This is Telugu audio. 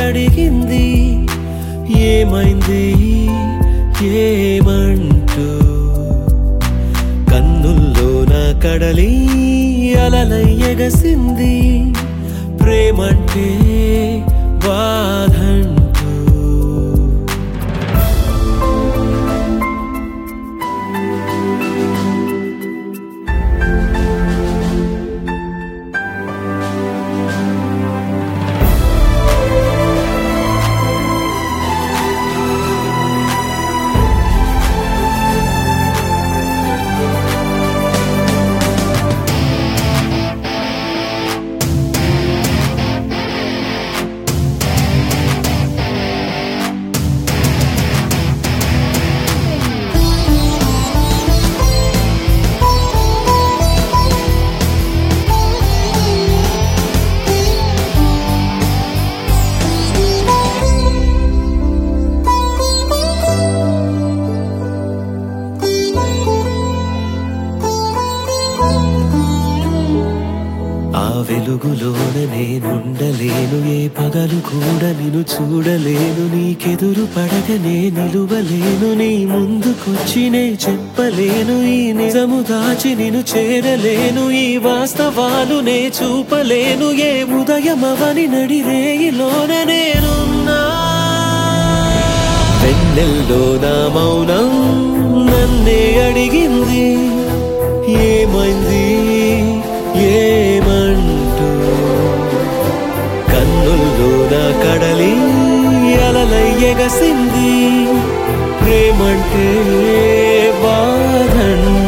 అడిగింది ఏమైంది ఏమంటూ కన్నుల్లో నా కడలి అలలై ఎగసింది ప్రేమంటే బాధంటూ ఆ వెలుగులోన నేనుండలేను ఏ పగలు కూడా నిన్ను చూడలేను నీకెదురు పడగనే నిలువలేను నీ ముందుకొచ్చి నే చెప్పలేను ఈ నిజము దాచి నిన్ను చేరలేను ఈ వాస్తవాలు నే చూపలేను ఏ ఉదయమవని నడిరేయిలోన నేనున్నా వెన్నెల్లో నా మౌనం నన్నే అడిగింది ఏమైంది ఏమంటూ కన్నుల్లో నా కడలి అలలై ఎగసింది ప్రేమంటే బాధంటూ